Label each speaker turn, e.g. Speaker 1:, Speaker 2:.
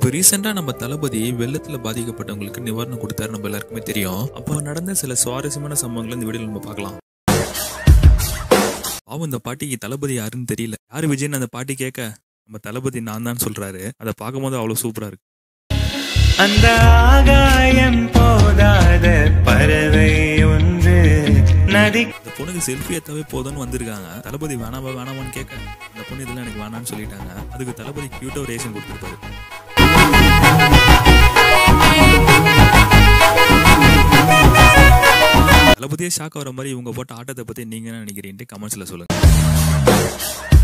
Speaker 1: இப்போ ரீசெண்டா நம்ம தளபதி வெள்ளத்துல பாதிக்கப்பட்டவங்களுக்கு நிவாரணம் கொடுத்தாரு நம்ம எல்லாருக்குமே தெரியும் அப்போ நடந்த சில சுவாரஸ்யமான சம்பவங்களை இந்த வீடியோல நம்ம பார்க்கலாம் பாவம் இந்த பாட்டிக்கு தளபதி யாருன்னு தெரியல யாரு விஜய்னு அந்த பாட்டி கேட்க நம்ம தளபதி நான் தான் சொல்றாரு அதை பார்க்கும்போது அவ்வளவு சூப்பரா இருக்கு
Speaker 2: அந்த ஆகாயம் போதாத பறவை ஒன்று நதி
Speaker 1: இந்த பொண்ணுக்கு செல்ஃபி எடுத்தாவே போதும்னு வந்திருக்காங்க தளபதி வேணாமா வேணாமான்னு கேட்க அந்த பொண்ணு இதெல்லாம் எனக்கு வேணாம்னு சொல்லிட்டாங்க அதுக்கு தளபதி கியூட்டா ஒரு ரேஷன் கொடுத்துருப்பாரு தளபதியே ஷாக் ஆகிற மாதிரி இவங்க போட்ட ஆட்டத்தை பத்தி நீங்க என்ன நினைக்கிறீங்க கமெண்ட்ஸ்ல சொல்லுங்க